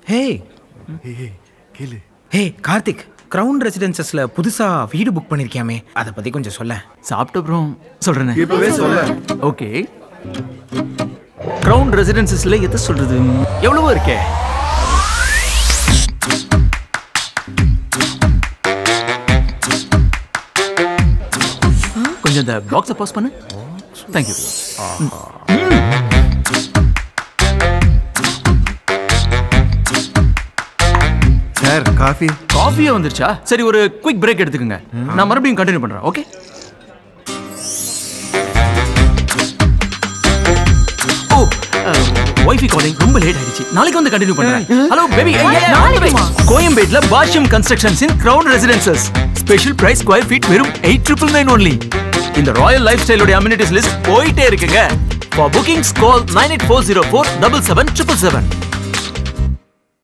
ஹே கேளு ஹே கார்த்திக் கிரவுன் ரெசிடென்சஸ்ல புதுசா வீடு புக் பண்ணிருக்கியாமே அதை பத்தி கொஞ்சம் சொல்ல சாப்பிட்ட அப்புறம் சொல்றேனே இப்பவே சொல்ல ஓகே கிரவுன் ரெசிடென்சஸ்ல எதை சொல்றது எவ்வளவோ இருக்கே கொஞ்சம் இந்த பாக்ஸை பாஸ் பண்ணு தேங்க்யூ சார் காஃபி காஃபியே வந்துருச்சா சரி ஒரு குயிக் பிரேக் எடுத்துக்கோங்க நான் மறுபடியும் கண்டினியூ பண்றேன் ஓகே ஓ ஒய்ஃபை காலிங் ரொம்ப லேட் ஆயிடுச்சு நாளைக்கு வந்து கண்டினியூ பண்றேன் ஹலோ பேபி கோயம்பேட்ல Bashyam constructions in crown residences special price square feet வெறும் எயிட் ட்ரிபிள் நைன் ஒன்லி இந்த ராயல் லைஃப் ஸ்டைலோட அம்யூனிட்டிஸ் லிஸ்ட் போயிட்டே இருக்குங்க for bookings call nine eight four zero four double seven triple seven